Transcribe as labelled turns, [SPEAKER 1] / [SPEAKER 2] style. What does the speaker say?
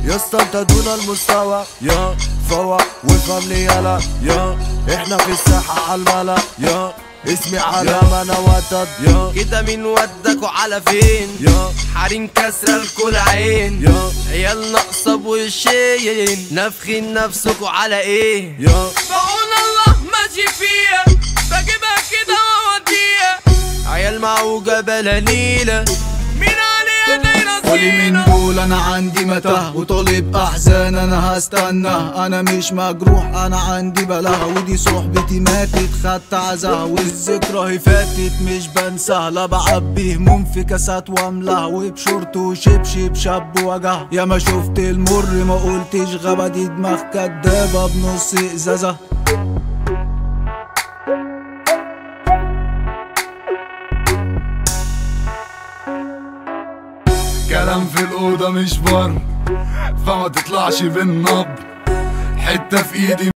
[SPEAKER 1] يا اسطى انت دون المستوى يا فوق وافهم لي يلا يا احنا في الساحة عالملا يا اسمي علامة انا وتد يا
[SPEAKER 2] كده مين ودك وعلى فين
[SPEAKER 1] يا
[SPEAKER 2] حريم كسرة الكل عين
[SPEAKER 1] يا
[SPEAKER 2] عيال ناقصة بوشين نافخين نفسكوا على ايه
[SPEAKER 1] يا
[SPEAKER 2] بعون الله ماشي فيها بجيبها كده واوديها عيال معوجة بلانيلة مين عليها دايرة
[SPEAKER 3] قولي من
[SPEAKER 2] زينة
[SPEAKER 3] دول انا عندي متاهة وطالب احزان انا هستنى انا مش مجروح انا عندي بلاها ودي صحبتي ماتت خدت عزاها والذكرى هي فاتت مش بنساها لا بعبي هموم في كاسات واملاها وبشورت وشبشب شاب وجع يا ما شفت المر ما قلتش غابة دي دماغ كدابة بنص ازازة كلام في الأوضة مش بر فما تطلعش بالنبر حتة في ايدي